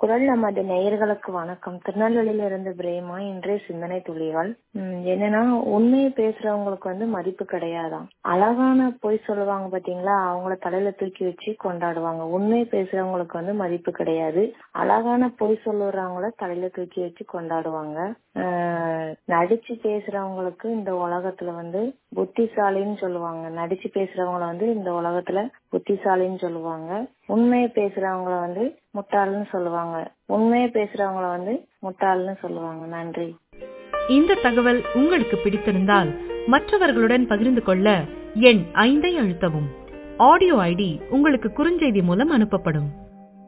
குரல் நமது நேயர்களுக்கு வணக்கம் திருநெல்வேலியில இருந்து பிரேமா இன்றைய சிந்தனை துளிகள் உம் என்னன்னா உண்மையை பேசுறவங்களுக்கு வந்து மதிப்பு கிடையாதாம் அழகான பொய் சொல்லுவாங்க பாத்தீங்களா அவங்கள தலையில தூக்கி வச்சு கொண்டாடுவாங்க உண்மையை பேசுறவங்களுக்கு வந்து மதிப்பு கிடையாது அழகான பொய் சொல்லுறவங்கள தலையில தூக்கி வச்சு கொண்டாடுவாங்க ஆஹ் நடிச்சு பேசுறவங்களுக்கு இந்த உலகத்துல வந்து புத்திசாலின்னு சொல்லுவாங்க நடிச்சு பேசுறவங்கள வந்து இந்த உலகத்துல புத்திசாலின்னு சொல்லுவாங்க உண்மையை பேசுறவங்கள வந்து முட்டாள்னு சொல்லுவாங்க உண்மையை பேசுறவங்கள வந்து முட்டாள்னு சொல்லுவாங்க நன்றி இந்த தகவல் உங்களுக்கு பிடித்திருந்தால் மற்றவர்களுடன் பகிர்ந்து கொள்ள எண் ஐந்தை அழுத்தவும் ஆடியோ ஐடி உங்களுக்கு குறுஞ்செய்தி மூலம் அனுப்பப்படும்